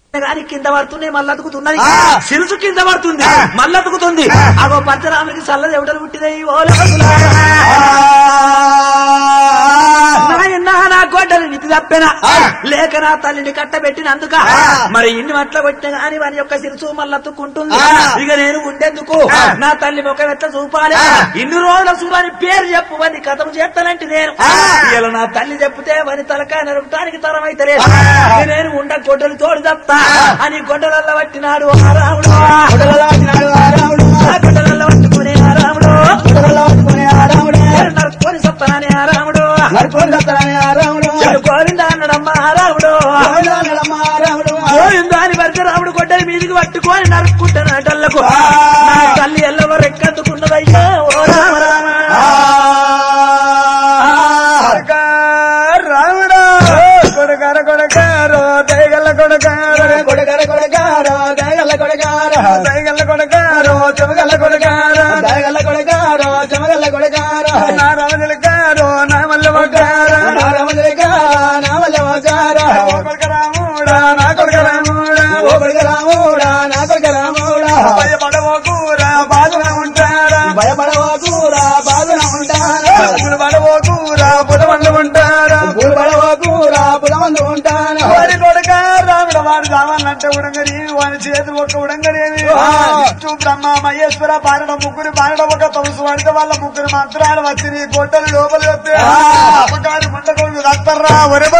గాని కింద పడుతున్నాయి మళ్ళీ అతుకుతున్నది ఆ. సిరుసు కింద పడుతుంది ఆ. మళ్ళీ అతుకుతుంది ఆ. అగో పరశురాముడికి చల్ల ఎవడలు పుట్టినాయి ఓ నాయనా నా గొడ్డలు నిధి తప్పెనా ఆ. లేక నా తల్లిని కట్టబెట్టినందుక ఆ. మరి ఇన్ని మట్ల కొట్టిన గాని వాని యొక్క సిరుసు మళ్ళత్తుకుంటుంది ఆ. ఇక నేను ఉండేందుకు ఆ. నా తల్లి ముఖం ఎట్లా చూపాలి ఆ. ఇన్ని రోజుల చూడని పేరు చెప్పు అని కథం చేస్తానంటే నేను ఆ. ఇలా నా తల్లి చెప్తే వని తలకాయ నరపడానికి తరం అయితే ఆ. నేను ఉండ గొడ్డలు తోడు తప్ప ఆ. అని గొడ్డలల్ల పట్టినాడు ఆ రాముడు కొడవలి వాడినాడు ఆ రాముడు. ఆ గొడ్డలల్ల పట్టుకునే ఆ రాముడు కొడవలి వాడుకునే ఆ రాముడు. నరుకొని సత్తనానే ఆ రాముడు నరుకొని దత్తరాని ఆ రాముడు. చెడు గోవింద అన్నడమ్మ ఆ రాముడు గోవిందా నడమ ఆ రాముడు. గోవింద అని వరకు రాముడు గొడ్డలి మీదికి పట్టుకొని నరుక్కుంటాను అటల్లకు ఆ. నా తల్లి ఎల్లవ రెక్కందుకున్నదయ్యా ఓ రామ రామ కొడక రాముడు. కొడకర కొడకారో దయగల్ల కొడకారో కొడకర కొడకారో దయగల్ల కొడకారో దయగల్ల కొడకారో చెమగల్ల కొడకారో దయగల్ల కొడకారో చెమగల్ల కొడకారో నా రామజలకారో నా మల్ల వకారో నా రామజలకారో నా మల్ల వకారో ఓ కొడక రాముడా నా కొడక రాముడా ఓ కొడక రాముడా నా కొడక రాముడా భయపడవోకూరా బాధన ఉంటారా భయపడవోకూరా బాధన ఉంటారా పడవోకూరా పులమందు ఉంటారా పడవోకూరా పులమందు ఉంటారా వారి కొడుక రాముడు వారి రావాలంటే ఉడంగరి వారి చేతి ఒక ఉడంగరేమి విష్ణు బ్రహ్మ మహేశ్వర పారడ ముగ్గురు పారడ ఒక తమసు పడితే వాళ్ళ ముగ్గురు మంత్రాలు వచ్చి నీ గొడ్డలు లోపలి వస్తే అపకారి ముండకొండు దత్తర్రా ఒరే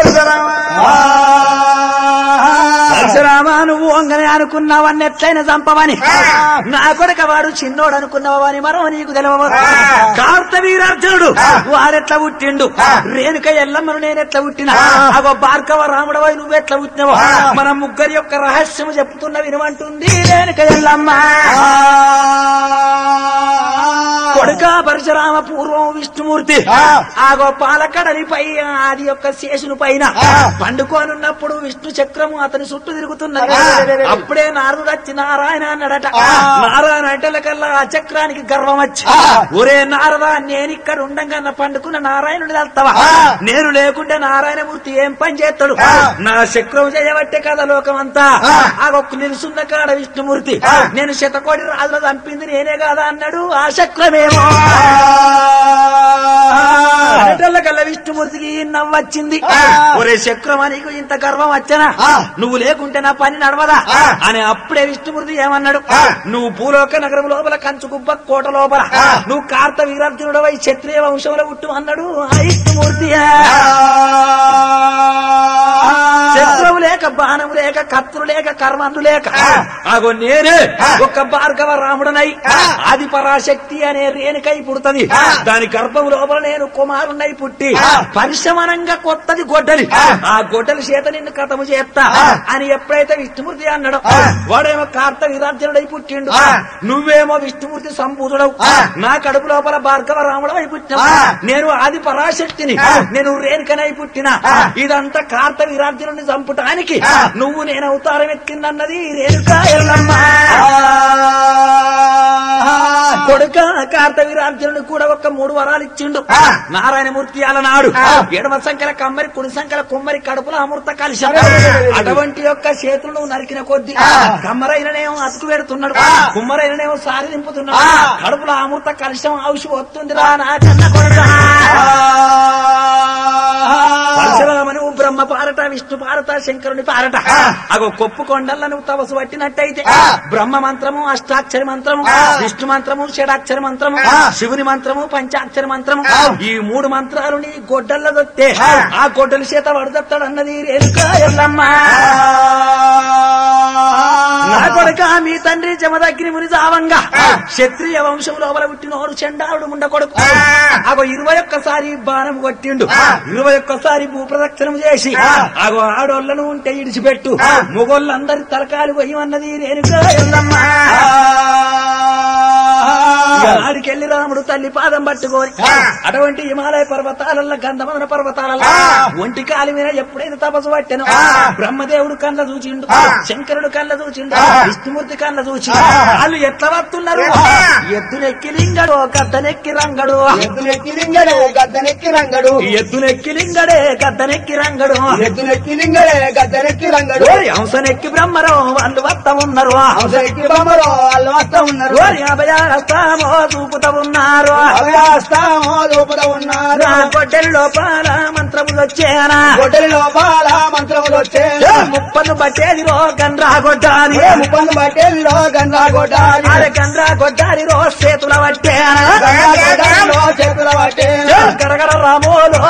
పరశురామా నువ్వు వంగని అనుకున్నావని ఎట్లయినా చంపవని నా కొడుక వాడు చిన్నోడు అనుకున్నావని మరో నీకు తెలియవు కార్తవీరార్జునుడు వారెట్లా పుట్టిండు రేణుక ఎల్లమ్మను నేను ఎట్లా పుట్టినా అగో భార్గవ రాముడవై నువ్వు ఎట్లా పుట్టినవో మన ముగ్గురి యొక్క రహస్యం చెప్తున్న వినమంటుంది రేణుక ఎల్లమ్మ కొడుక పరశురామ పూర్వం విష్ణుమూర్తి ఆగో పాలకడలి పై ఆది యొక్క శేషుని పైన పండుకోనున్నప్పుడు విష్ణు చక్రము అతని చుట్టూ తిరుగుతున్నది అప్పుడే నారదుడు వచ్చి నారాయణ అన్నాడట నారాయణ అంటే కల్లా ఆ చక్రానికి గర్వం వచ్చి ఒరే నారద నేను ఇక్కడ ఉండంగా నా పండుకున్న నారాయణుడి వెళ్తావా నేను లేకుంటే నారాయణమూర్తి ఏం పని చేస్తాడు నా చక్రం చేయబట్టే కదా లోకమంతా ఆగొక్క నిలుసున్న కాడ విష్ణుమూర్తి నేను శతకోటి రాజులు చంపింది నేనే కాదా అన్నాడు ఆ చక్రమేమో కల్లా విష్ణుమూర్తికి నవ్వచ్చింది ఒరే చక్రమా నీకు ఇంత గర్వం వచ్చనా నువ్వు లేకుంటే నా పని నడవదా అని అప్పుడే విష్ణుమూర్తి ఏమన్నాడు నువ్వు భూలోక నగరం లోపల కంచుకుబ్బ కోట లోపల నువ్వు కార్త వీరార్జునుడవై క్షత్రియ వంశంలో పుట్టు అన్నాడు ఆ విష్ణుమూర్తి శస్త్రము లేక బాణము లేక కత్తులు లేక కర్మందు లేక అగో నేనే ఒక భార్గవ రాముడనై ఆది పరాశక్తి అనే రేణుకై పుడుతుంది దాని గర్భం లోపల నేను కుమారునై పుట్టి పరిశమనంగా కొత్తది గొడ్డలి ఆ గొడ్డలి చేత నిన్ను కథము చేస్తా అని ఎప్పుడైతే విష్ణుమూర్తి అన్నాడు వాడేమో కార్త విరార్జనుడై పుట్టిండు నువ్వేమో విష్ణుమూర్తి సంపూతుడవు నా కడుపు లోపల భార్గవ రాముడు అయి పుట్టిన నేను ఆది పరాశక్తిని నేను రేణుకనై పుట్టిన ఇదంతా కార్త విరార్జునుడిని చంపటానికి నువ్వు నేను అవతారం ఎత్తిందన్నది రేణుక ఎల్లమ్మ కొడుక కార్త విరార్జునుడు కూడా ఒక మూడు వరాలు ఇచ్చిండు నారాయణమూర్తి అలనాడు ఎడమ సంఖ్యల కమ్మరి కుడి సంఖ్యల కుమ్మరి కడుపులో అమృత కలిశం అటువంటి యొక్క చేతులను నరికిన కొద్ది కమ్మరైననేమో అతుకు పెడుతున్నాడు కుమ్మరైననేమో సారి నింపుతున్నాడు కడుపులో అమృత కలిశం ఔషధం వస్తుంది రా నా కన్న కొడుక పరశురామను బ్రహ్మ పారట విష్ణు పారట శంకరుని పారట అగో కొప్పు కొండల్ల నువ్వు తపస్సు పట్టినట్టయితే బ్రహ్మ మంత్రము అష్టాక్షరి మంత్రము విష్ణు మంత్రము షడాక్షరి మంత్రము శివుని మంత్రము పంచాక్షరి మంత్రము ఈ మూడు మంత్రాలు నీ గొడ్డల్ల దొత్తే ఆ గొడ్డల చేత వడదత్తాడు అన్నది రేణుక ఎల్లమ్మ నా కొడుక మీ తండ్రి జమదగ్ని ముని జావంగా క్షత్రియ వంశం లోపల పుట్టినోడు చండాలుడు ముండ కొడుకు అగో ఇరవై ఒక్కసారి బాణం కొట్టిండు ఇరవై ఒక్కసారి భూప్రదక్షిణం చేసి అగో ఆడోళ్ళను ఉంటే ఇడిచిపెట్టు మొగోళ్ళందరి తలకాలు పోయమన్నది రేణుక ఎల్లమ్మ ఆడికెళ్ళి రాముడు తల్లి పాదం పట్టుకొని అటువంటి హిమాలయ పర్వతాలల్ల గంధమదన పర్వతాలల్ల ఒంటి కాలి మీద ఎప్పుడైతే తపస్సు పట్టాను బ్రహ్మదేవుడు కళ్ళ చూచిండు శంకరుడు కళ్ళ చూచిండు విష్ణుమూర్తి కళ్ళ చూచి వాళ్ళు ఎట్లా వస్తున్నారు ఎద్దునెక్కి లింగడు గద్దనెక్కి రంగడు ఎద్దులెక్కి లింగడే గద్దెనెక్కి రంగడు ఎద్దునెక్కి లింగడే గద్దనెక్కి రంగడు ఎద్దులెక్కి లింగడే గద్దెనెక్కి రంగడు ఓరి హంసనెక్కి బ్రహ్మరం వాళ్ళు వత్త ఉన్నారు అవసరెక్కి బొమ్మలో వాళ్ళు వస్తా ఉన్నారు ఓరి అభయాస్తామో చూపుతా ఉన్నారు అభయాస్తామో లోపల ఉన్నారు నా గొడ్డలి లోపల మంత్రములు వచ్చేనా గొడ్డలి లోపాల మంత్రములు వచ్చే ముప్పను బట్టేది రో గండ్రా గొడ్డాలి ముప్పందు బట్టెల్లో గంగా గొడ్డాలి అరే గండ్రా గొడ్డాలి రో చేతుల పట్టేనా గంగా గొడ్డాలిలో చేతుల పట్టే గడగడ రామోలో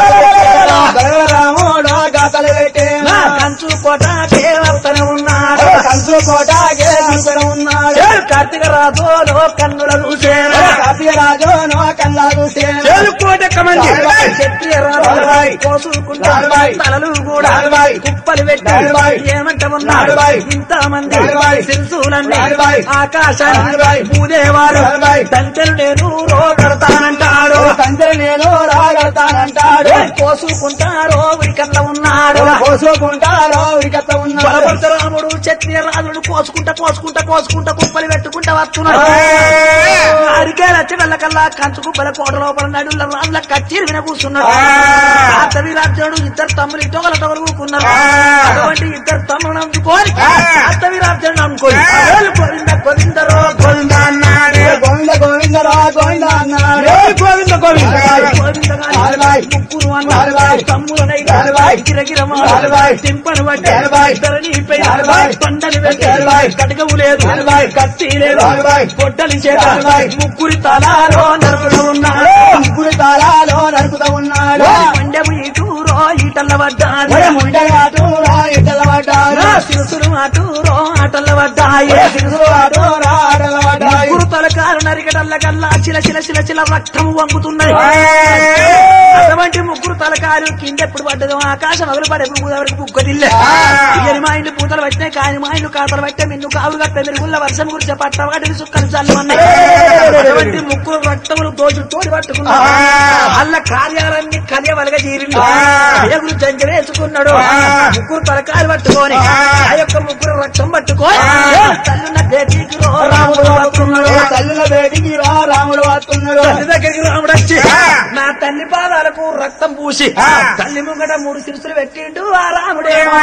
గరగ రాముడు గాతలు పెట్టే నా కంచు కోట దేవతనే ఉన్నాడు కంసు కోటకే కంసుడు ఉన్నాడు కార్తీక రాజోలో కన్నుల చూసేనా కాపీ రాజు నో కన్నా చూసే కోట కమండి క్షత్రియ రాజు కోసుకుంటా తలలు కూడా కుప్పలు పెట్టి ఏమంట ఉన్నాడు ఇంత మంది శిల్సులన్నీ ఆకాశాన్ని పూదేవారు తంచెలు నేను రోగడతానంటాడు తండ్రి నేను రాగడతానంటాడు కోసుకుంటారో ఉరికల్ల ఉన్నాడు కోసుకుంటారో ఇకత ఉన్నాడు బలపరశురాముడు క్షత్రియ రాజుడు కోసుకుంటా కోసుకుంటా కోసుకుంటా కుప్పలు పెట్టుకుంటా వస్తున్నాడు అడిగే లచ్చగల్ల కల్లా కంచు కుప్పల కోట లోపల నడుల రాళ్ళ కచ్చీరు విన కూర్చున్నాడు అతవి రాజ్యుడు ఇద్దరు తమ్ములు ఇటొకల టొకలు కూకున్నారు అటువంటి ఇద్దరు తమ్ములను అందుకొని అతవి రాజ్యుడు అనుకోని గోవింద గోవిందరో గోవింద అన్నాడు గోవింద గోవిందరా గోవింద అన్నాడు గోవింద గోవింద గోవింద గారి ముగ్గురు అన్నారు తమ్ములనై గిరగిరమా టింపను బట్టి ధరణిపై పండని పెట్టి కటకము లేదు కత్తి లేదు పొట్టలి చేత ముగ్గురి తలాలో నరుకులు ఉన్నారు ముగ్గురు తాళాలో నడుపుతా ఉన్నాడు పండెము ఇటూరో ఈటల్ల పడ్డాడు ముండగాటు ఇటల పడ్డాడు శిరసులు అటూరో ఆటల్ల పడ్డాయి ఆటో రాటల పడ్డాడు ముగ్గురు తలకాలు నరికటల్ల కల్లా చిల చిల చిల చిల రక్తము వంగుతున్నది అటువంటి ముగ్గురు తలకాలు కింద ఎప్పుడు పడ్డదో ఆకాశం మొదలు పడే ఎవరికి బుక్కదిల్లే ఇయని మా ఇంటి పూతలు పట్టినాయి కాని మా ఇంట్లో కాతలు పట్టే మిన్ను కావులు కట్టే మెరుగుల్ల వర్షం గురించి పట్ట వాటిని సుక్కలు చల్లమన్నాయి అటువంటి ముగ్గురు రక్తములు దోచులు తోడి పట్టుకున్నారు వాళ్ళ కార్యాలన్నీ కలియవలగా తీరిండు దేవుడు జంజరేసుకున్నాడు ముగ్గురు తలకాలు పట్టుకొని ఆ యొక్క ముగ్గురు రక్తం పట్టుకొని తల్లున్న బేటీకి రో రాముడు పట్టుకున్నాడు తల్లుల బేటికి రా రాముడు వస్తున్నాడు తల్లి దగ్గరికి రాముడు వచ్చి నా తల్లి పాదాలకు రక్తం పూసి తల్లి ముంగట మూడు సిరుసులు పెట్టిండు ఆ రాముడేమో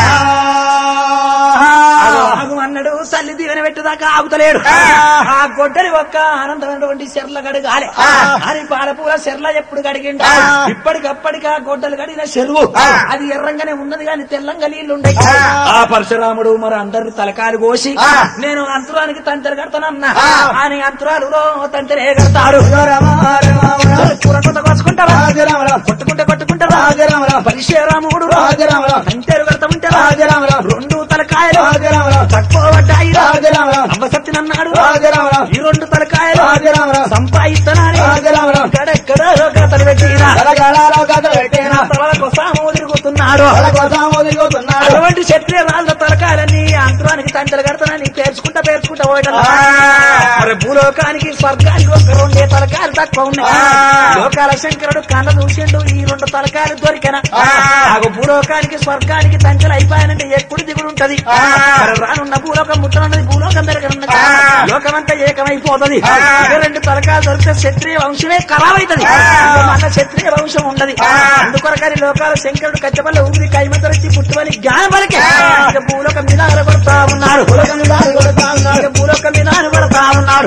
ఆగు అన్నాడు తల్లి దీవెన పెట్టుదాకా ఆగుతలేడు ఆ గొడ్డలి ఒక్క ఆనందమైనటువంటి చెర్ల గడగాలి అని పాలపూల చెర్ల ఎప్పుడు గడిగిండు ఇప్పటికప్పటికి ఆ గొడ్డలు గడిగిన చెరువు అది ఎర్రంగానే ఉన్నది కానీ తెల్లంగా నీళ్లు ఉండయి ఆ పరశురాముడు మరి అందరు తలకాలు కోసి నేను అంతురానికి తంతెలు కడతానన్నా అని అంతురాలులో తంతెలే కడతాడు కూర కొత్త కోసుకుంటారా కొట్టుకుంటే కొట్టుకుంటారా పరిశరాముడు అంతేరు కడతా ఉంటారా రెండు తలకాయలు తక్కువ పడ్డాయి అమ్మసత్తినన్నాడు ఈ రెండు తలకాయలు సంపాదిస్తానని ఎక్కడెక్కడ కథలు పెట్టిన తలకు సాము తిరుగుతున్నాడు అటువంటి క్షత్రియ రాళ్ళ తలకాయలన్నీ అంతరానికి తంటలు కడతానని పేర్చుకుంటా పేర్చుకుంటా పోయటం మరి భూలోకానికి స్వర్గానికి ఒక రెండే తలకాయలు తక్కువ ఉన్నాయి లోకాల శంకరుడు కళ్ళ చూసిండు ఈ రెండు తలకాయలు దొరికిన నాకు భూలోకానికి స్వర్గానికి తంచెలు అయిపోయానంటే ఎప్పుడు దిగుడు ఉంటది మరి రానున్న భూలోకం ముట్టనున్నది భూలోకం దగ్గరున్నది లోకమంతా ఏకమైపోతుంది ఇక రెండు తలకాయలు దొరికితే క్షత్రియ వంశమే ఖరాబైతది ఇక మళ్ళా క్షత్రియ వంశం ఉండదు అందుకొరకని లోకాల శంకరుడు కచ్చబల్ల ఊపిరి కైమతరచి పుట్టువని జ్ఞానబలకి ఇక భూలోకం మీద ఆరబడతా ఉన్నాడు ఇక భూలోకం మీద ఆరబడతా ఉన్నాడు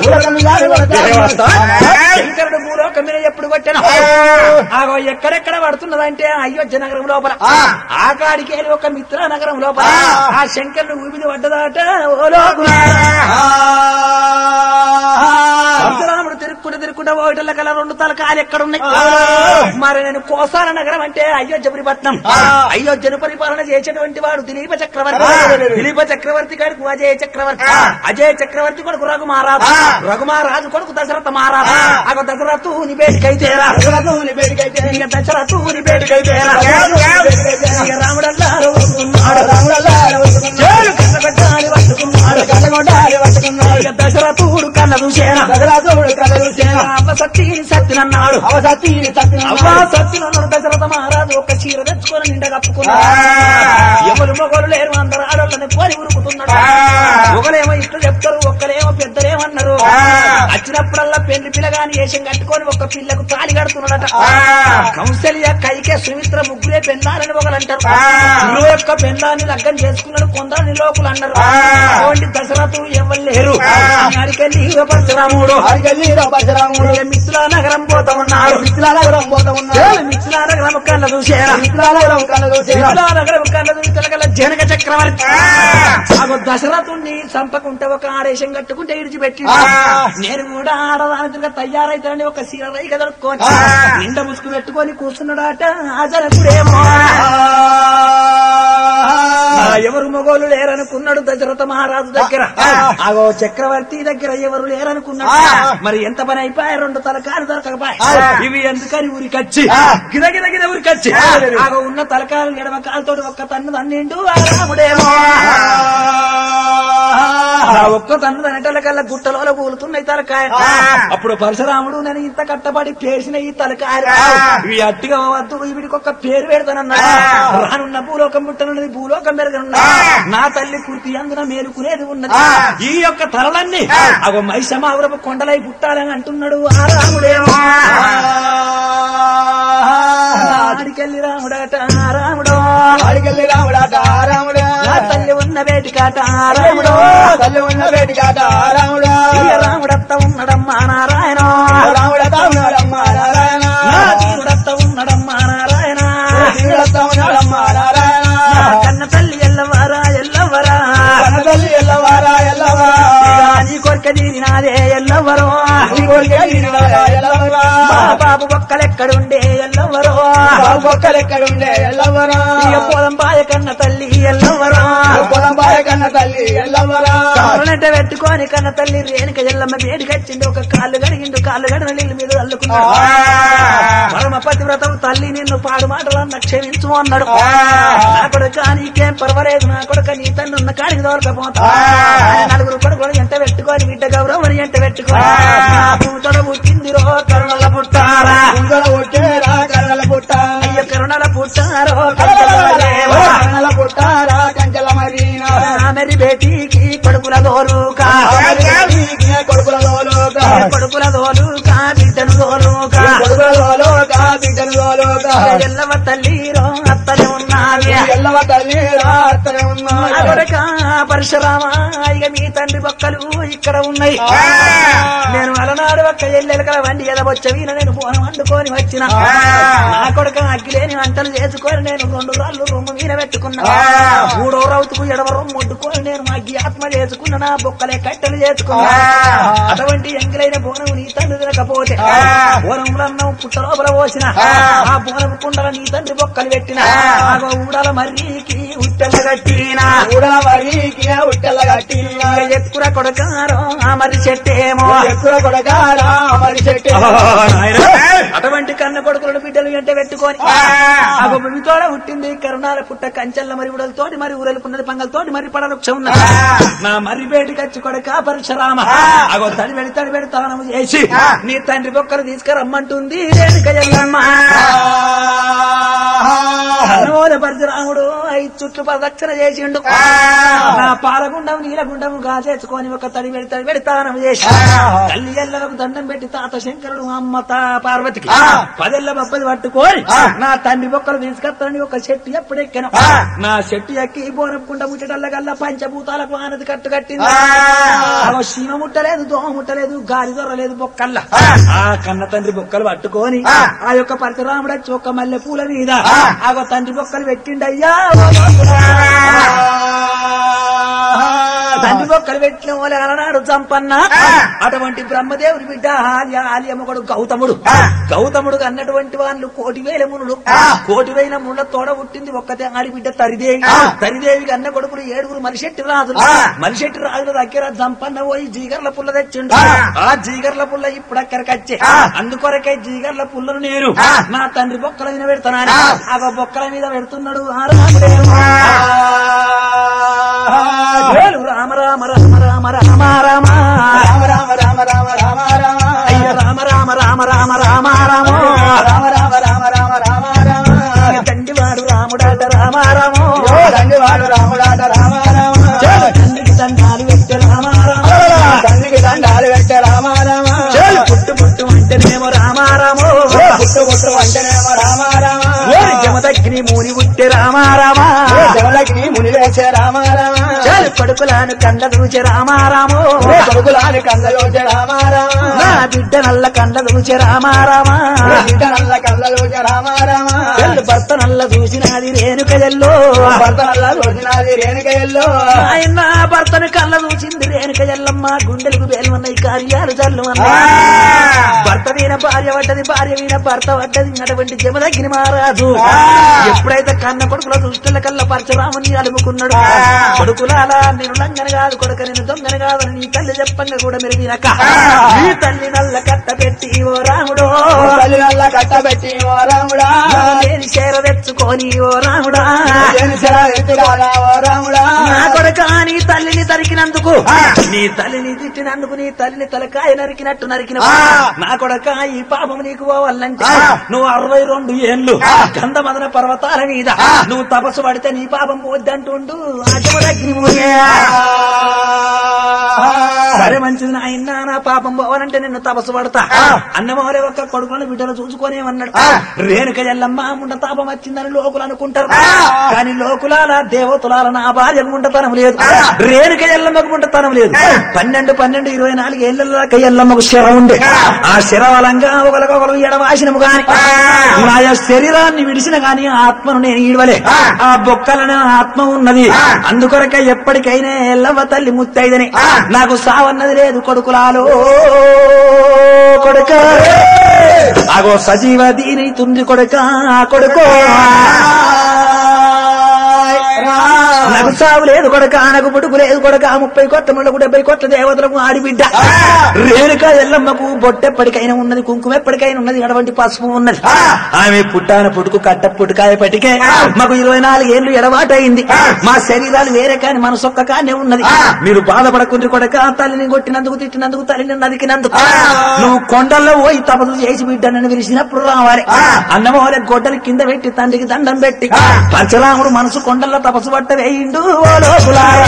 శంకరుడు భూలోకం మీద ఎప్పుడు కొట్టిన ఆగో ఎక్కడెక్కడ పడుతున్నదంటే అయోధ్య నగరం లోపల ఆ కాడికి వెళ్ళి ఒక మిత్ర నగరం లోపల ఆ శంకరుడు ఊపిరి పడ్డదాట ఓ లోకులారా. పరశురాముడు తిరుక్కుంటూ తిరుక్కుంటూ ఓటల కల రెండు తలకాయలు ఎక్కడున్నాయి మరి నేను కోసాల నగరం అంటే అయోధ్యపురి పట్నం అయోధ్యను పరిపాలన చేసేటువంటి వాడు దిలీప చక్రవర్తి దిలీప చక్రవర్తి కొడుకు అజయ చక్రవర్తి అజయ చక్రవర్తి కొడుకు రఘుమారాజు రఘుమారాజు కొడుకు దశరథ మహారాజు అగ దశరథు నీ బేటికైతేరా ఇక దశరథు నీ బేటికైతేరా ఇక రాముడల్లా ఉన్నాడు చేరు కళ్ళగొట్టాలి పట్టుకున్నాడు ఇక దశరథుడు కళ్ళ చూసేనా కథ చూసేనా అవ్వ సత్తి సత్తినన్నాడు అవసతి అవ్వ సత్తినన్నాడు దశరథ మహారాజు ఒక చీర తెచ్చుకొని నిండా కప్పుకున్నాడు ఎవరు మొగలు లేరు అందరు ఆడోళ్ళని పోని ఉరుకుతున్నాడు ఒకలేమో ఇట్లు చెప్తారు ఒక్కలేమో పెద్దలేమన్నారు వచ్చినప్పుడల్లా పెళ్లి పిల్లగాని వేషం కట్టుకొని ఒక పిల్లకు తాళి కడుతున్నాడట కౌశల్య కైకే సుమిత్ర ముగ్గురే పెళ్ళాలని ఒకలంటారు ఇరవై ఒక్క పెళ్ళాన్ని లగ్గం చేసుకున్నాడు కొందరు లోకులు అన్నారు అటువంటి దశరథు ఎవరు లేరు అడికెళ్ళి పరశురాముడు ఆడికెళ్ళి పరశురాముడు మిత్రుల నగరం పోతా ఉన్నాడు మిత్రాలగరం పోతా ఉన్నాడు మిత్రుల నగరం కళ్ళ చూసేరా మిత్రాలగరం కథ చూసేనా నగరం కళ్ళ చూసి జనక చక్రవర్తి ఆగో దశరథుణ్ణి చంపకుంటే ఒక ఆదేశం కట్టుకుంటే ఇడిచిపెట్టి నేను కూడా ఆడదానికి తయారైతానని ఒక సీర రైక దొరుకుకొని నిండ ముసుగు పెట్టుకొని కూర్చున్నాడట ఆ జనకుడేమో ఆ ఎవరు మొగోలు లేరనుకున్నాడు దశరథ మహారాజు దగ్గర ఆగో చక్రవర్తి దగ్గర ఎవరు లేరనుకున్నాడు మరి ఎంత పని అయిపోయాయి రెండు తలకాలు దొరకకపోయి ఇవి ఎందుకని ఊరికొచ్చి గిరగిర గిర ఊరికొచ్చి ఆగో ఉన్న తలకాలు ఎడమ కాలుతోటి ఒక్క తన్ను తన్నిండు ఆ రాముడేమో ఆ ఒక్క తన్ను తనటల కల్లా గుట్టలో కూలుతున్నాయి తలకాయ అప్పుడు పరశురాముడు నేను ఇంత కట్టబడి పేసిన ఈ తలకాయ ఇవి అట్టిగా వద్దు వీడికి ఒక పేరు పెడతానన్నాడు రానున్న భూలోకం పుట్టనున్నది భూలోకం పెరగనున్నది నా తల్లి పూర్తి అందున మేలుకునేది ఉన్నది ఈ యొక్క తలలన్నీ అగో మైసమావరపు కొండలై పుట్టాలని అంటున్నాడు ఆ రాముడేమో ఆడికెళ్ళి రాముడట ఆ రాముడో ఆడికెళ్ళి రాముడాట రాముడా నా తల్లి ఉన్న వేటికాట ఆ రాముడో తల్లి ఉన్న వేటి కాట రాముడా ఇయ్య రాముడత్త ఉన్నడమ్మా నారాయణ రాముడతా ఉన్నాడమ్మా నారాయణ నా తీరుడత్త ఉన్నడమ్మా నారాయణ తీరుడతా ఉన్నాడమ్మా నారాయణ నా కన్న తల్లి ఎల్లవరా ఎల్లవరా కన్న తల్లి ఎల్లవారా ఎల్లవా నీ కొరక నాదే ఎల్లవరో నీ కొడుకే నీరారా ఎల్లవరా మా బాబు ఒక్కలెక్కడుండే ఎల్లవరో బాబు ఒక్కలెక్కడుండే ఎల్లవరా ఇయ్య పోలం బాయ కన్న తల్లి ఎల్లవరో పొలం బాయ కన్న తల్లి ఎల్లవరా కావాలంటే పెట్టుకొని కన్న తల్లి రేణుక ఎల్లమ్మ వేడికొచ్చిండు ఒక కాళ్ళు గడిగిండు కాళ్ళు గడిన నీళ్ళ మీద అల్లుకున్నాడు పరమ పతివ్రతం తల్లి నిన్ను పాడు మాటలన్న క్షమించు అన్నాడు నా కొడుక నీకేం పర్వాలేదు నా కొడుక నీ తండ్రి ఉన్న కాడికి దొరకపోతా ఆయన నలుగురు కొడుకులు ఎంట పెట్టుకొని బిడ్డ గౌరవం ఎంట పెట్టుకొని నా పూతడ పుట్టింది రో కరుణల పుట్టారా కుంగల ఒట్టేరా కన్నల పుట్ట అయ్య కరుణల పుట్టారో కరుణల కన్నల పుట్టారా కంచెల మరీనా మెరి బేటీకి కొడుకుల దోలుకా కొడుకుల లోలోక కొడుకుల దోలుకా బిడ్డను దోలుకా కొడుకుల లోలోక బిడ్డల లోలోక ఎల్లవ తల్లిరో అత్తనే ఉన్నది ఎల్లవ తల్లి రాత్రే ఉన్నాడు కొడక పరశురామ ఇక మీ తండ్రి బొక్కలు ఇక్కడ ఉన్నాయి నేను అలనాడు ఒక్క ఎల్లెలకల వండి ఎదవచ్చవీన నేను పోనం వండుకొని వచ్చిన నా కొడుక అగ్గిలేని వంటలు చేసుకొని నేను రెండు రాళ్ళు రొమ్ము మీద పెట్టుకున్నా మూడో రౌతుకు ఎడవ రొమ్ము వండుకొని నేను అగ్గి ఆత్మ చేసుకున్న నా బొక్కలే కట్టెలు చేసుకున్నా అటువంటి ఎంగిలైన బోనం నీ తండ్రి తినకపోతే బోనంలో అన్నం పుట్ట లోపల పోసిన ఆ బోనం కుండల నీ తండ్రి బొక్కలు పెట్టిన ఆగో ఊడల మర్రికి ఉట్టెల కట్టినా కూడా మరికి ఉట్టెల కట్టినా ఎక్కుర కొడకారో ఆ మరి చెట్టేమో ఎక్కువ కొడగారా మరి చెట్టు అటువంటి కన్న కొడుకులను బిడ్డలు వెంట పెట్టుకొని ఆ భూమితోడ పుట్టింది కరుణాల పుట్ట కంచెల్ల మరి ఉడలతోటి మరి ఊరలుకున్నది పంగలతోటి మరి పడవృక్షం ఉన్నది నా మరి బయటికి వచ్చి కొడక పరశురామ అగో తడి పెడి తడి పెడి తానము చేసి నీ తండ్రి బొక్కలు తీసుకురమ్మంటుంది రేణుక ఎల్లమ్మ అనోల పరశురాముడు ఐదు చుట్లు ప్రదక్షిణ చేసిండు నా పాలగుండం నీలగుండం గాచేసుకొని ఒక తడి పెడి తడి పెడి తానం చేసి తల్లి ఎల్లలకు దండం పెట్టి తాత శంకరుడు అమ్మ తా పార్వతికి పదెల్ల బొబ్బది పట్టుకొని నా తండ్రి బొక్కలు తీసుకొస్తానని ఒక చెట్టు ఎప్పుడు ఎక్కాను నా చెట్టు ఎక్కి బోరపుకుంట ముట్టడల్లగల్లా పంచభూతాలకు ఆనది కట్టు కట్టింది ఆమె సీమ ముట్టలేదు దోమ ముట్టలేదు గాలి దొరలేదు బొక్కల్లా ఆ కన్న తండ్రి బొక్కలు పట్టుకొని ఆ యొక్క పరశురాముడు వచ్చి ఒక మల్లె పూల మీద ఆ తండ్రి బొక్కలు పెట్టిండయ్యా తండ్రి బొక్కలు పెట్టిన వాళ్ళ అలనాడు చంపన్న అటువంటి బ్రహ్మదేవుడి బిడ్డ ఆల్య ఆల్యమ్మగడు గౌతముడు గౌతముడు అన్నటువంటి వాళ్ళు కోటి వేల మునులు కోటి వేల మునుల తోడ పుట్టింది ఒక్కతే ఆడి బిడ్డ తరిదేవి తరిదేవికి అన్న కొడుకులు ఏడుగురు మలిశెట్టి రాజులు మలిశెట్టి రాజుల దగ్గర జంపన్న పోయి జీగర్ల పుల్ల తెచ్చిండు ఆ జీగర్ల పుల్ల ఇప్పుడు అక్కడికి వచ్చే అందుకొరకే జీగర్ల పుల్లను నేను నా తండ్రి బొక్కల మీద పెడతానని ఆ బొక్కల మీద పెడుతున్నాడు ఆ రాముడేమో. వేలు రామ రామ రామ రామ రామ రామ రామ రామ రామ రామ రామ రామ రామ రామ రామ రామో రామ రామ రామ రామ రామ రామ తండ్రివాడు రాముడాట రామ రామో ఓ తండ్రివాడు రాముడాట రామ రామ తండ్రికి దండాలు పెట్టే రామ రామ తండ్రికి దండాలు పెట్టే రామ రామ పుట్టు పుట్టు అంటేనేమో రామ రామో ఓ పుట్టు పుట్టు అంటేనేమో రామ రామ ఓరి జమదగ్ని మూని పుట్టే రామ రామ ఓ దేవులకి ముని వేసే రామ రామ చాలు కొడుకులాను కండ దూచే రామ రామో ఓ కొడుకులాని కళ్ళలోచే రామ రామ నా బిడ్డ నల్ల కండ దూచే రామ రామ ఓ బిడ్డ నల్ల కళ్ళలోచే రామ రామ చెల్లు భర్త నల్ల చూసినది రేణుక ఎల్లో భర్త నల్ల రోజునాది రేణుక ఎల్లో ఆయన భర్తను కళ్ళ చూసింది రేణుక ఎల్లమ్మ గుండెలకు వేలుమన్నాయి కార్యాలు చల్లు భర్త వీణ భార్య పడ్డది భార్య వీణ భర్త పడ్డది అటువంటి జమదగ్ని మహారాజు ఎప్పుడైతే కన్న కొడుకుల దుష్టుల కల్ల పరశురాముని అలుముకున్నాడు కొడుకులాలా నేను లంగన కాదు కొడుక నేను దొంగన కాదని నీ తల్లి చెప్పంగా కూడా మీరు వినక నీ తల్లి నల్ల కట్ట పెట్టి ఓ రాముడో తల్లి నల్ల కట్టబెట్టి ఓ రాముడా నేను చేర తెచ్చుకొని ఓ రాముడా ఏమి శర ఎత్తురాలా ఓ రాముడా నా కొడుక నీ తల్లిని తరికినందుకు నీ తల్లిని తిట్టినందుకు నీ తల్లిని తలకాయ నరికినట్టు నరికిన నా కొడుక ఈ పాపం నీకు పోవాలంటే నువ్వు అరవై రెండు ఏళ్ళు గంధమదన పర్వతాల మీద నువ్వు తపస్సు పడితే నీ పాపం పోద్దంటుండు అగ్ని సరే మంచిది నాయన నా పాపం పోవాలంటే నిన్ను తపస్సు పడతా అన్నమోరే ఒక్క కొడుకులను బిడ్డలు చూసుకోనేమన్నాడు రేణుక ఎల్లమ్మ ముండ తాపం వచ్చిందని లోకులు అనుకుంటారు కానీ లోకులాల దేవతులాల నా భార్యకు ముండతనం లేదు రేణుక ఎల్లమ్మకు ముండతనం లేదు పన్నెండు పన్నెండు ఇరవై నాలుగు ఏళ్ళ ఎల్లమ్మకు శర ఉండే ఆ శరవలంగా ఒకరికొకరు ఎడవాసినము గాని నా యొక్క శరీరాన్ని విడిచిన గాని ఆత్మను నేను ఈడవలే ఆ బొక్కలను ఆత్మ ఉన్నది అందుకొరకే ఎప్పటికైనా ఎల్లవ్వ తల్లి ముత్తైదని నాకు సావన్నది లేదు కొడుకులాలో కొడుక అగో సజీవ దీని తుంది కొడుక కొడుకో నాకు సావు లేదు కొడక నాకు పుడుకు లేదు కొడక ముప్పై కోట్ల ముళ్ళకు డెబ్బై కోట్ల దేవతలకు ఆడిబిడ్డ రేణుక ఎల్లమ్మకు బొట్టెప్పటికైనా ఉన్నది కుంకుమ ఎప్పటికైనా ఉన్నది ఎడవంటి పసుపు ఉన్నది ఆమె పుట్టాన పుట్టుకు కట్ట పుట్టుకాయ పట్టికే మాకు ఇరవై నాలుగు ఏళ్ళు ఎడవాటైంది మా శరీరాలు వేరే కాని మనసు ఒక్క కానే ఉన్నది మీరు బాధపడకుండ్రి కొడక తల్లిని కొట్టినందుకు తిట్టినందుకు తల్లిని నరికినందుకు నువ్వు కొండల్లో పోయి తపస్సు చేసి బిడ్డనని పిలిచినప్పుడు రావాలి అన్నమోలే గొడ్డలి కింద పెట్టి తండ్రికి దండం పెట్టి పరశురాముడు మనసు కొండల్లో తపస్సు పట్ట వేయిండు ఓ లోకులారా.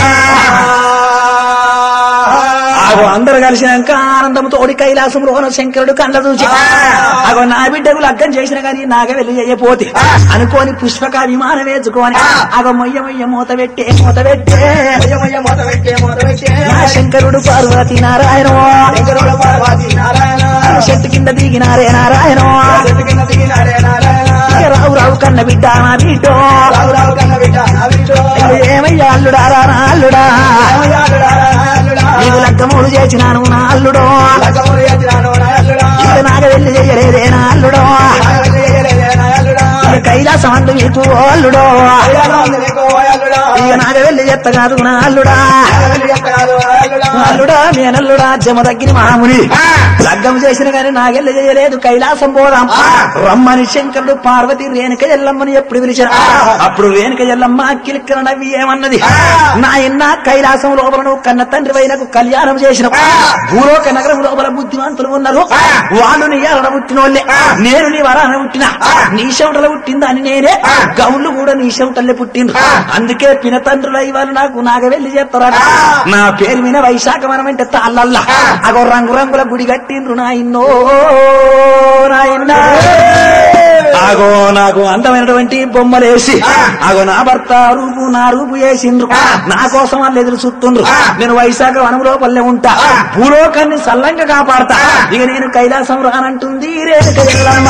ఆగో అందరు కలిసినాక ఆనందంతో ఓడి కైలాసంలో శంకరుడు కళ్ళ చూసి అగో నా బిడ్డకు లగ్గం చేసిన కానీ నాగ వెళ్ళి చేయపోతే అనుకోని పుష్పక విమానం వేసుకొని అగో మొయ్య మొయ్య మూత పెట్టే మూత పెట్టే అయ్యమయ్య మొద పెట్టే మొద పెట్టే నా శంకరుడు పార్వతి నారాయణ శంకరుడు పార్వతి నారాయణ చెట్టు కింద దిగినారే నారాయణ చెట్టు కింద దిగినాడే నారాయణ రావు రావు కన్న బిడ్డ నా బిడ్డో రావు రావు కన్న బిడ్డ నా బిడ్డ ఏమయ్యా అల్లుడా రా నా అల్లుడా రామయాలుడా రాయాలుడా నీకు లగ్గములు చేసినాను నా అల్లుడో లగ్గములు ఎత్తినాను నాయలుడా ఇక నాగ వెళ్ళి చేయలేదే నా అల్లుడో నాయలు చేయలేదే నాయలుడా ఇక కైలాసం అందు మీకు ఓ అల్లుడో అయ్యాలో ఉంది నీకు ఓయలుడా ఇక నాగ వెళ్ళి చెత్త కాదు నా అల్లుడా నాయలు ఎత్తరాదు నాయలుడా అల్లుడా మేనల్లుడా జమ తగ్గిన మహాముని లగ్గం చేసిన గాని నాగెళ్ళ చేయలేదు కైలాసం పోదాం రమ్మని శంకరుడు పార్వతి రేణుక ఎల్లమ్మని ఎప్పుడు పిలిచారు అప్పుడు రేణుక ఎల్లమ్మ కిలిక్కన నవ్వి ఏమన్నది నాయన్న కైలాసం లోపల నువ్వు కన్న తండ్రి వైనకు కళ్యాణం చేసిన భూలోక నగరం లోపల బుద్ధిమంతులు ఉన్నారు వాళ్ళు నీ ఎరడ పుట్టినోళ్ళే నేను నీ వరాన పుట్టిన నీ చెమటలో పుట్టిందని నేనే గౌళ్ళు కూడా నీ చెమటల్లే పుట్టిండ్రు అందుకే పినతండ్రులు ఇవాళ నాకు నాగ వెళ్ళి చేస్తారట నా పేరు మీద వైశాఖ మనం అంటే తాళ్ళల్లా అగో రంగు రంగుల గుడి కట్టిండ్రు నాయన్నో నాయన్న ఆగో నాకు అందమైనటువంటి బొమ్మలేసి ఆగో నా భర్త రూపు నా రూపు వేసిండ్రు నా కోసం వాళ్ళు ఎదురు చూస్తుండ్రు నేను వైశాఖ వనం లోపలే ఉంటా భూలోకాన్ని సల్లంగా కాపాడతా ఇక నేను కైలాసం రానంటుంది రేణుక ఎల్లమ్మ.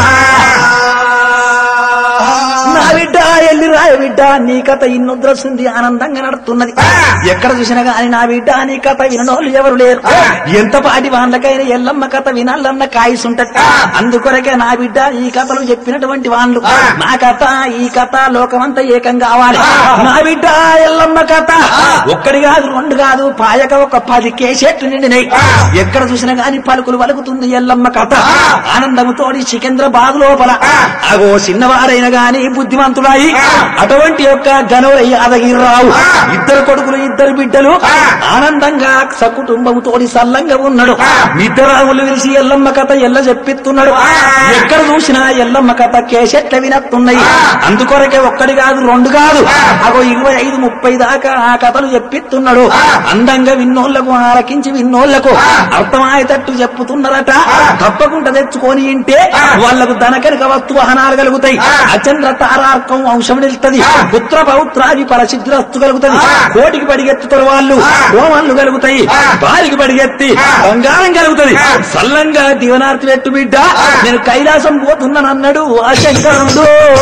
నా బిడ్డ ఎల్లి రాయ బిడ్డ నీ కథ ఇన్నొద్రస్తుంది ఆనందంగా నడుతున్నది ఎక్కడ చూసినా గాని నా బిడ్డ నీ కథ విననోళ్ళు ఎవరు లేరు ఎంత పాటి వాళ్ళకైనా ఎల్లమ్మ కథ వినాలన్న కాయసుంటది అందుకొరకే నా బిడ్డ ఈ కథలు చెప్పినటువంటి వాళ్ళు నా కథ ఈ కథ లోకమంతా ఏకం కావాలి నా బిడ్డ ఎల్లమ్మ కథ ఒక్కడి కాదు రెండు కాదు పాయక ఒక పది కేసెట్లు నిండినాయి ఎక్కడ చూసినా గాని పలుకులు పలుకుతుంది ఎల్లమ్మ కథ ఆనందముతోడి సికింద్రాబాద్ లోపల అగో చిన్నవారైన గాని బుద్ధిమంతుడాయి అటువంటి యొక్క గనవరయ్య అదగిరావు ఇద్దరు కొడుకులు ఇద్దరు బిడ్డ బిడ్డలు ఆనందంగా సకుటుంబముతోటి సల్లంగా ఉన్నాడు నిద్రరాములు విలిసి ఎల్లమ్మ కథ ఎల్ల చెప్పిస్తున్నాడు ఎక్కడ చూసినా ఎల్లమ్మ కథ కేసెట్ల వినత్తున్నాయి అందుకొరకే ఒక్కడి కాదు రెండు కాదు అగో ఇరవై ఐదు ముప్పై దాకా ఆ కథలు చెప్పిస్తున్నాడు అందంగా విన్నోళ్లకు ఆలకించి విన్నోళ్లకు అర్థమయ్యేటట్టు చెప్పుతున్నారట తప్పకుండా తెచ్చుకొని ఇంటే వాళ్లకు ధనకనిక వస్తు వాహనాలు కలుగుతాయి అచంద్ర తారార్కం వంశం నిలుస్తుంది పుత్ర పౌత్రాది పరసిద్ధిరస్తు కలుగుతుంది కోటికి పడిగెత్తుతారు వాళ్ళు హోమాలు కలుగుతాయి బాలికి పడిగెత్తి బంగారం కలుగుతుంది సల్లంగా దీవనార్తి పెట్టు బిడ్డ నేను కైలాసం పోతున్నానన్నాడు ఆ శంకరుడు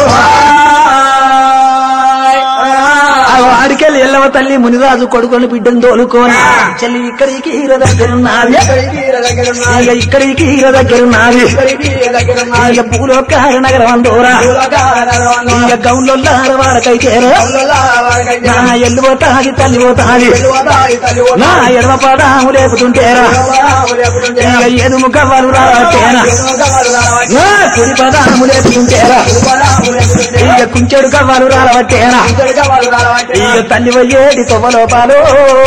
ఆ వాడికెళ్ళి ఎల్లవ తల్లి మునిరాజు కొడుకుని బిడ్డను తోలుకొని చెల్లి ఇక్కడికి హీర దగ్గర ఉన్నది ఇక ఇక్కడికి హీర దగ్గర ఉన్నది ఇక భూలోకార నగరం అందోరా ఇక గౌన్లో వాడకైతేరో నా ఎల్లు పోతాది తల్లి పోతాది నా ఎడమ పదాము లేపుతుంటేరా ఇక ఎదుము కవ్వలు రావటేనా నా కుడి పదాము లేపుతుంటేరా ఇక కుంచెడు కవ్వలు రావటేనా ఇక తల్లి పోయేది తొవ్వలోపాలు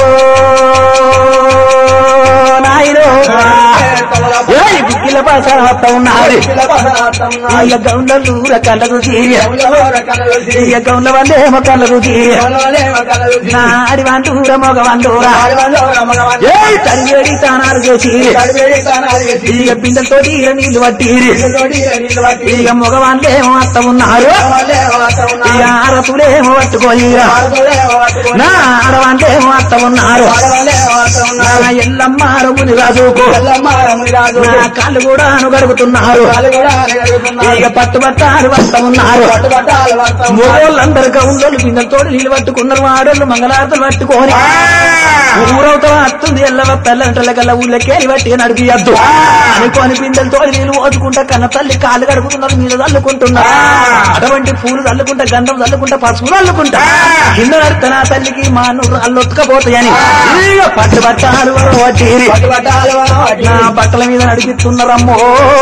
నాయనో ఏయ్ గుగ్గిల పాస ఉన్నది ఇక గౌండలు కళ్ళకు తీయ ఇక గౌండ్ల వాళ్ళేమో కళ్ళకు తీయ నా ఆడి వంటూర మగ వంటూరా ఏయ్ తరిగేడి తానాలు చేసి ఇక బిందెలతో తీర నీళ్లు పట్టిరి ఇక మగవాళ్ళేమో అత్త ఉన్నారు ఇక ఆరతులేమో పట్టుకోయిరా నా ఆడవాళ్ళేమో అత్త ఉన్నారు నా ఎల్లమ్మ రముని రాజుకు నా కాళ్ళు కూడా గడుగుతున్నారు ఇక పట్టుబట్టాలు వస్తా ఉన్నారు మూడోళ్ళందరూ గౌండోళ్ళు బిందెలతో నీళ్లు పట్టుకున్నారు ఆడోళ్ళు మంగళారతలు పట్టుకొని ఊరవుతా వస్తుంది ఎల్లవ తెల్లంటల కల్లా ఊళ్ళకేలి పట్టి నడిపియద్దు అనుకోని బిందెలతో నీళ్ళు ఓదుకుంటా కన్న తల్లి కాళ్ళు కడుగుతున్నారు మీద చల్లుకుంటున్నారు అటువంటి పూలు చల్లుకుంటా గంధం చల్లుకుంటా పసుపు చల్లుకుంటా కింద నడితే నా తల్లికి మా నూరు అల్లొత్తుకపోతాయని ఇక పట్టు బట్టాలు వట్టిరి నా బట్టల మీద నడిపిస్తున్నారమ్మో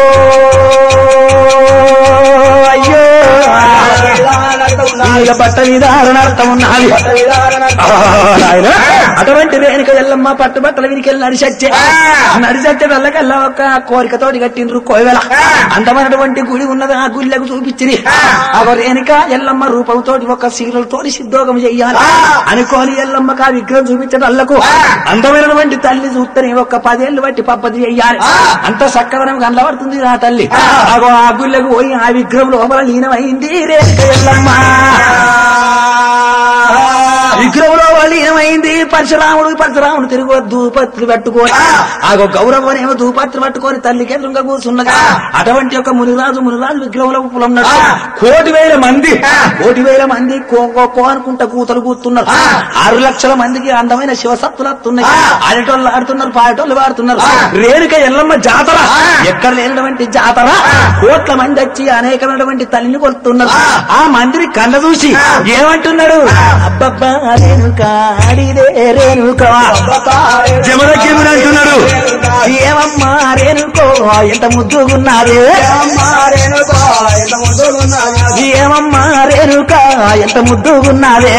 అయ్యో ఇక బట్ట మీద అర్థం ఉన్నది ఆ, నాయనా. అటువంటి రేణుక ఎల్లమ్మ పట్టు బట్టల వీరికి నడిచచ్చే నడిచచ్చే వెళ్ళకల్లా ఒక కోరికతోటి కట్టిండ్రు కోయవెల అందమైనటువంటి గుడి ఉన్నది ఆ గుళ్ళకు చూపించింది ఆ రేణుక ఎల్లమ్మ రూపంతోటి ఒక సీరలతోటి సిద్ధోగం చెయ్యాలి అనుకోని ఎల్లమ్మకు ఆ విగ్రహం చూపించడం అల్లకు అందమైనటువంటి తల్లి చూస్తేనే ఒక పదేళ్లు బట్టి పప్పది చెయ్యాలి అంత సక్కదనం కనబడుతుంది నా తల్లి అగో ఆ గుళ్ళకు పోయి ఆ విగ్రహం లోపల లీనమైంది రేణుక ఎల్లమ్మ విగ్రహంలో లీనమైంది పరశురాముడు పరశురాముడు తిరగొద్దు పత్రులు పట్టుకొని ఆగో గౌరవం ఏమో దూపత్రులు పట్టుకొని తల్లికి ఎదురుగా కూర్చున్నగా అటువంటి ఒక మునిరాజు మునిరాజు విగ్రహంలో పులన్నాడు కోటి వేల మంది కోటి వేల మంది కో కో- కో అనుకుంటా కూతలు కూతున్నారు ఆరు లక్షల మందికి అందమైన శివసత్తులు వస్తున్నాయి ఆడేటోళ్ళు ఆడుతున్నారు పాడేటోళ్ళు పాడుతున్నారు రేణుక ఎల్లమ్మ జాతర ఎక్కడ లేనటువంటి జాతర కోట్ల మంది వచ్చి అనేకమైనటువంటి తల్లిని కొలుతున్నారు ఆ మందిని కళ్ళ చూసి ఏమంటున్నాడు అబ్బబ్బా రేణుక ఆడిదే రేణుక జమదగ్గిముడు అంటున్నాడు ఏమమ్మా రేణుకో ఎంత ముద్దుగున్నారే ఏమమ్మా రేణుక ఎంత ముద్దుగున్నారే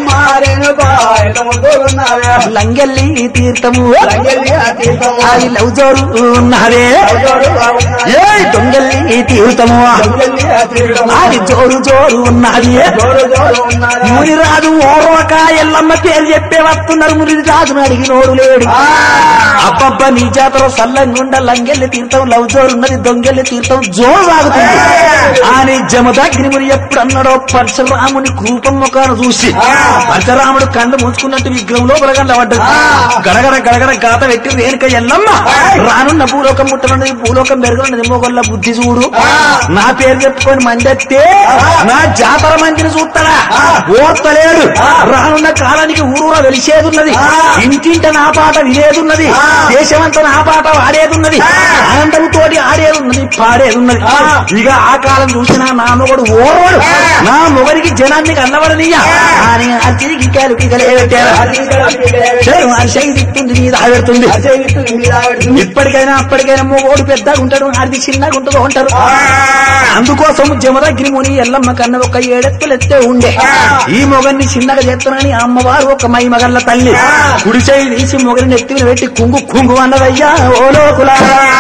లంగెల్లి తీర్థము అది లవ్ జోరు ఉన్నారే ఏ దొంగల్లి తీర్థము అది జోరు జోరు ఉన్నది మునిరాజు ఓర్వక ఎల్లమ్మ పేరు చెప్పే వస్తున్నారు మునిరాజును అడిగినోడు లేడు అబ్బబ్బ నీ జాతర సల్లంగుండ లంగెల్లి తీర్థం లవ్ జోరు ఉన్నది దొంగెల్లి తీర్థం జోరు ఆగుతుంది అని జమదగ్ని ముని ఎప్పుడు అన్నాడో పరశురాముని కూపం ముఖాను చూసి పరశురాముడు కళ్ళు మూసుకున్నట్టు విగ్రహం లోపల కనబడ్డది గడగడ గడగడ గాత పెట్టి రేణుక ఎల్లమ్మ రానున్న భూలోకం ముట్టనున్నది భూలోకం పెరుగున్నది మొగళ్ళ బుద్ధి చూడు నా పేరు చెప్పుకొని మందెత్తే నా జాతర మందిని చూస్తాడా ఓర్తలేడు రానున్న కాలానికి ఊరూర వెలిసేదున్నది ఇంటింట నా పాట వినేదున్నది దేశమంతా నా ఆ పాట ఆడేది ఉన్నది ఆనందం తోటి ఆడేది ఉన్నది పాడేది ఉన్నది ఇక ఆ కాలం చూసినా నా మొగడు ఓవడు నా మొగడికి జనాన్ని కన్నబడనియ్యా అని అతికి కాలు కిగలే పెట్టారు అరిసెకి తిట్టుంది మీద ఆడెడుతుంది ఇప్పటికైనా అప్పటికైనా మొగోడు పెద్దగా ఉంటాడు అది చిన్నగా ఉంటుందో ఉంటారు అందుకోసం జమదగ్ని ముని ఎల్లమ్మ కన్న ఒక ఏడెత్తులు ఎత్తే ఉండే ఈ మొగన్ని చిన్నగా చేస్తున్నాని అమ్మవారు ఒక మై మగళ్ళ తల్లి కుడి చేయి తీసి మొగని ఎత్తిని పెట్టి కుంగు కుంగు అన్నదయ్యా ఓ లోకులా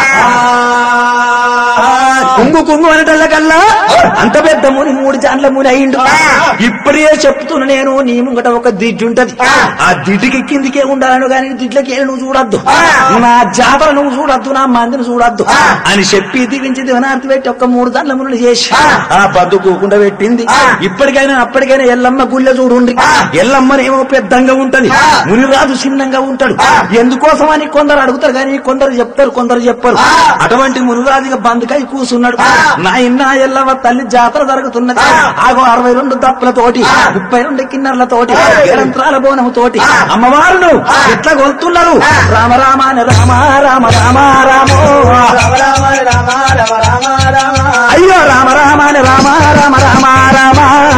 కుంగు కుంగు అనటల్లకల్లా అంత పెద్ద ముని మూడు జాన్ల ముని అయిండు ఇప్పుడే చెప్తున్నా నేను నీ ముంగట ఒక దిడ్డు ఉంటది ఆ దిడ్డుకి కిందికే ఉండాలను కానీ దిడ్లకి నువ్వు చూడొద్దు నా జాతర నువ్వు చూడొద్దు నా మందిని చూడొద్దు అని చెప్పి దివించి దివనార్తి పెట్టి ఒక మూడు దాంట్ల మునులు చేసి ఆ బద్దు కూకుండా పెట్టింది ఇప్పటికైనా అప్పటికైనా ఎల్లమ్మ గుళ్ళె చూడుండి ఎల్లమ్మనేమో పెద్దంగా ఉంటది మునిరాజు చిన్నంగా ఉంటాడు ఎందుకోసం అని కొందరు అడుగుతారు కానీ కొందరు చెప్తారు కొందరు చెప్పరు అటువంటి మునిరాజుగా బందుకై కూసున్నాడు నా ఇన్న ఎల్లమ్మ తల్లి జాతర జరుగుతున్నది ఆగో అరవై రెండు దప్పులతోటి ముప్పై రెండు కిన్నర్లతోటి నిరంతరాల బోనము తోటి అమ్మవారును ఎట్లా కొలుతున్నారు రామ రామ అని రామ రామ రామ రామో అయ్యో రామ రామ అని రామ రామ రామ రామ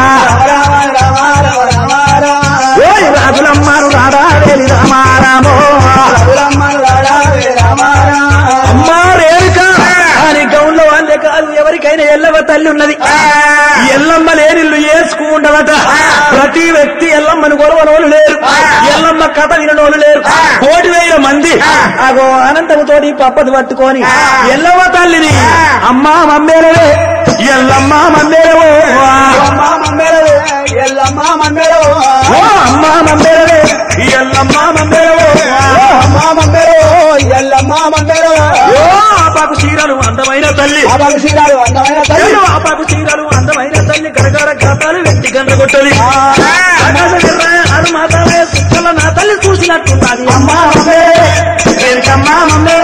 ఓయ్ రాజులమ్మారు రాడా వేలి రామ రామో అమ్మా రేణుక అని గౌన్లో వాళ్ళే కాదు ఎవరికైనా ఎల్లవ తల్లి ఉన్నది ఎల్లమ్మ లేనిల్లు వేసుకుండదట ప్రతి వ్యక్తి ఎల్లమ్మను గొడవనోళ్ళు లేరు ఎల్లమ్మ కథ విననోళ్ళు లేరు కోటి వేల మంది అగో అనంతముతోటి పప్పది పట్టుకొని ఎల్లమ్మ తల్లిని అమ్మా మమ్మేలవే ఎల్లమ్మ మమ్మేలవో ఓ అమ్మా మమ్మేలవే ఎల్లమ్మ మమ్మేలవో ఓ ఆపాకు చీరలు అందమైన తల్లి అయ్యో, ఆపాకు చీరలు అందమైన తల్లి గడగడ గాతాలు వెట్టి గండ్రగొట్టది ఆకాశ విర్రాయ అరు మాతాలయ సుక్కల నా తల్లి చూసినట్టున్నది అమ్మా మమ్మే రేణుకమ్మా మమ్మే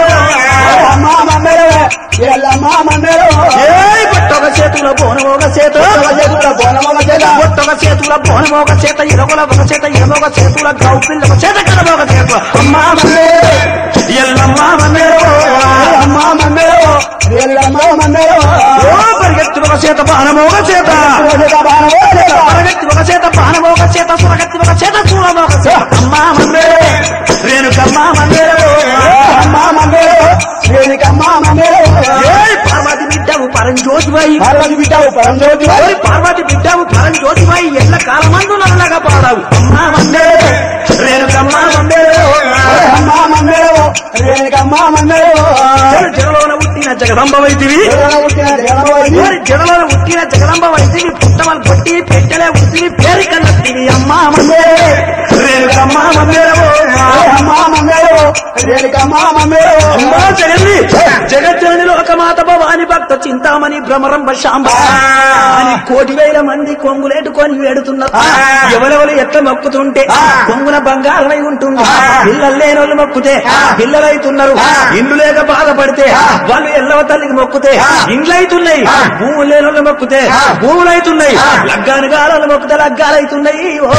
ఏయ్ పొట్టొక చేతుల బోనం ఒక చేత పొట్టొక చేతుల బోనం ఒక చేత ఇరవల ఒక చేత ఇరవొక చేతుల గౌపిల్ల ఒక చేత కడవ ఒక చేత అమ్మా మమ్మే ఎల్లమ్మా మమ్మే ఓ పరిగెత్తి ఒక చేత బాణం ఒక చేత పరిగెత్తి ఒక చేత బాణం ఒక చేత సురగత్తి ఒక చేత చూడం ఒక చేత అమ్మా మమ్మే రేణుకమ్మా మమ్మే ఏయ్ పార్వతి బిడ్డవు పరంజ్యోతిబాయి పార్వతి బిడ్డావు పరంజ్యోతి ఓయ్ పార్వతి బిడ్డవు పరంజ్యోతిబాయి ఎల్ల కాలమందు నల్లగా పాడావు అమ్మా మమ్మే రేణుకమ్మా మమ్మే అమ్మా మంగళవో రేణుకమ్మా మంగళవో జగలోన పుట్టిన జగదంబ వైతివి పుట్టిన జగన్మోహన్ ఓరి జగలోన పుట్టిన జగదంబ వైతివి పుట్టమలు కొట్టి పెట్టలే ఉత్తివి పేరు కన్నత్తివి అమ్మా మమ్మే రేణుకమ్మా మమ్మే అమ్మా మంగళవో రేణుకమ్మా మంగళవో అమ్మా జగన్ని జగజ్జనని లోకమాత భవాని భక్త చింతామణి భ్రమరంబ శాంబ అని కోటి వేల మంది కొంగులేటుకొని వేడుతున్నారు ఎవరెవరు ఎట్లా మొక్కుతుంటే కొంగున బంగారమై ఉంటుంది పిల్లలు లేని వాళ్ళు మొక్కుతే పిల్లలైతున్నారు ఇండ్లు లేక బాధపడితే వాళ్ళు ఎల్లవ తల్లికి మొక్కుతే ఇండ్లు అవుతున్నాయి భూములు లేని వాళ్ళు మొక్కుతే భూములు అవుతున్నాయి లగ్గాని గాలను మొక్కుతే లగ్గాలైతున్నాయి ఓ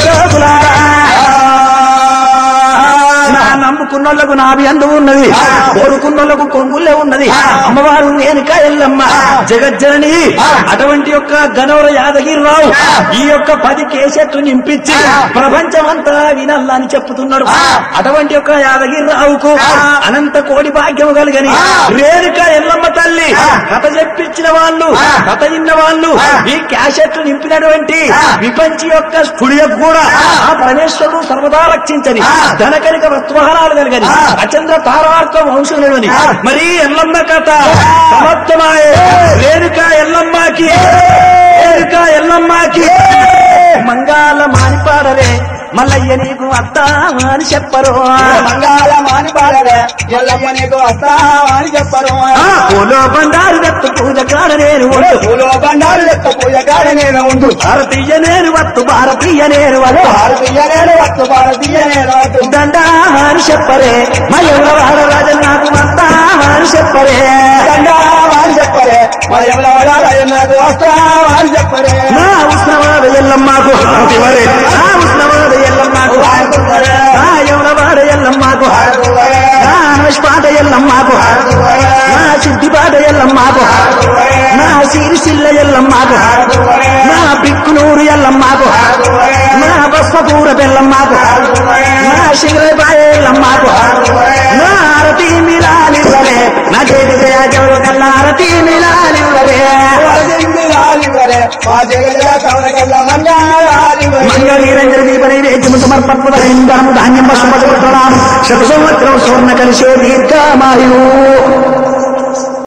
నా నమ్ముకున్నోళ్లకు నాభి అందు ఉన్నది కోరుకున్నోళ్లకు కొంగుల్లే ఉన్నది అమ్మవారు వెనుక ఎల్లమ్మ జగజ్జనని అటువంటి యొక్క గనవర యాదగిరిరావు ఈ యొక్క పది కేసెట్లు నింపించి ప్రపంచమంతా వినల్లా అని చెప్పుతున్నాడు అటువంటి యొక్క యాదగిరిరావుకు అనంత కోడి భాగ్యము కలిగని రేణుక ఎల్లమ్మ తల్లి కథ చెప్పించిన వాళ్ళు కథ విన్న వాళ్ళు ఈ క్యాసెట్లు నింపినటువంటి విపంచి యొక్క స్టుడియో కూడా ఆ పరమేశ్వరుడు సర్వదా రక్షించని ధనకనిక వస్త్రహారాలు కలిగని అచంద్ర తారార్క వంశులని మరి ఎల్లమ్మ కథ సమర్థమాయే రేణుక ఎల్లమ్మకి రేణుక ఎల్లమ్మకి మంగాల మానిపాడరే మల్లయ్య నీకు అత్తా అని చెప్పరు మంగళ మాని పాడలే ఎల్లమ్మ నీకు వస్తావా అని చెప్పరు ఆ పూలో బండారు దత్తు పూజ కాడ నేను ఉండు పూలో బండారు లెక్క పూజ కాడ నేను ఉండు భారతీయ నేను వత్తు భారతీయ నేను వత్తు భారతీయ నేను వస్తు భారతీయ నేను వస్తు దండా అని చెప్పరే మల్లెల వాడ రాజ నాకు అత్తా అని చెప్పరే దండా అని చెప్పరే మరి ఎవరెవరా నాకు వస్తావా అని చెప్పరే నా ఉష్ణవాద ఎల్లమ్మకు శివరే నా ఉష్ణవాద ఎల్లమ్మకు నా యవనవాడ ఎల్లమ్మకు నా అనుష్పాట ఎల్లమ్మ ఎల్లమ్మకు నా బిక్కునూరు ఎల్లమ్మకు నా బస్మపూర బెల్లమ్మకు నా శిగరబాయ ఎల్లమ్మకు నా ఆరతి మిలాలివ్వలే నా చేతి దేవుడు కల్లా ఆరతి మిలాలివ్వలే మంగళీరంజన దీపనే వేద్యము సమర్పత్వదము ధాన్యం పశుపతులాం శత సంవత్సరం స్వర్ణ కలిశే దీర్ఘమాయు